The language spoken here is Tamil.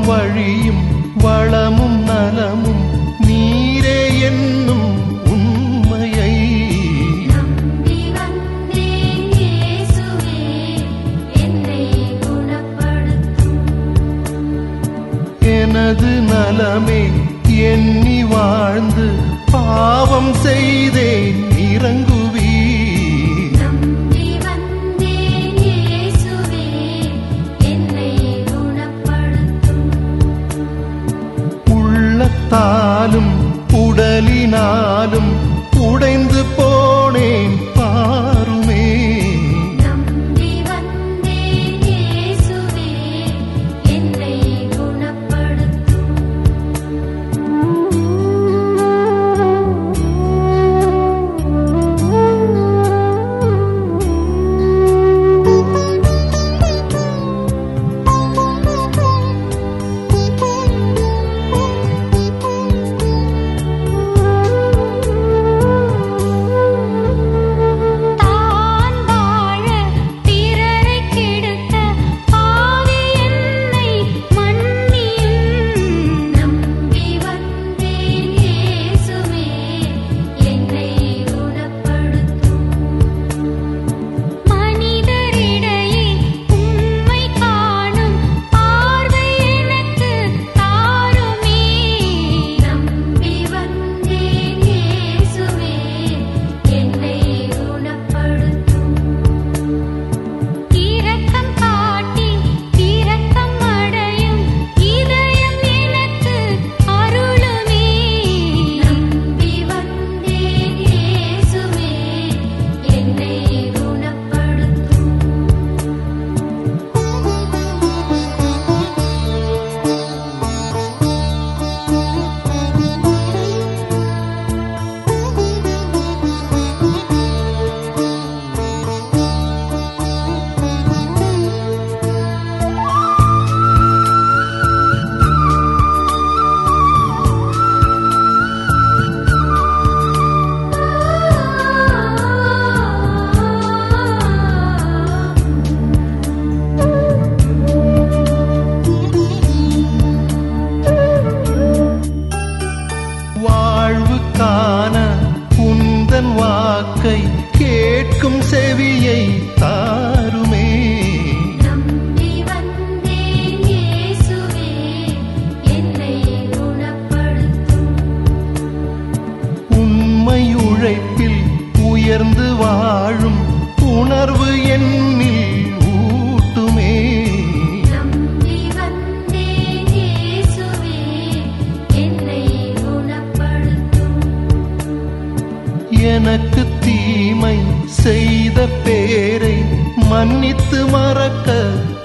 வழியும் வளமும் நலமும் நீரே என்னும் உண்மையை நம்பி வந்தேன் இயேசுவே என்னை குணப்படுத்தும் எனது நலமே எண்ணி வாழ்ந்து பாவம் செய்தேன் இறங்குவீ நம்பி வந்தேன் இயேசுவே என்னை குணப்படுத்தும் உள்ளத்தாலும் உடலினாலும் உடைந்து போனேன் பாருமே நம்பி வந்தேன் இயேசுவே என்னை தான் வாழ பிறரை கெடுத்த பாவி என்னை மன்னியும் நம்பி வந்தேன் இயேசுவே என்னை குணப்படுத்தும் மனிதரிடையே உம்மை காணும் பார்வை எனக்கு தாருமே நம்பி வந்தேன் இயேசுவே என்னை குணப்படுத்தும் இரக்கம் காட்டி இரக்கம் அடையும் இதயம் எனக்கு அருளுமே நம்பி வந்தேன் இயேசுவே என்னை குணப்படுத்தும் வாழ்வுக்கான உந்தன் வாக்கை கேட்கும் செவியை தாருமே நம்பி வந்தேன் இயேசுவே என்னை குணப்படுத்தும் உண்மை உழைப்பில் உயர்ந்து வாழும் உணர்வு என்னில் ஊட்டுமே நம்பி வந்தேன் இயேசுவே என்னை குணப்படுத்தும் எனக்கு தீமை செய்த பேரை மன்னித்து மறக்க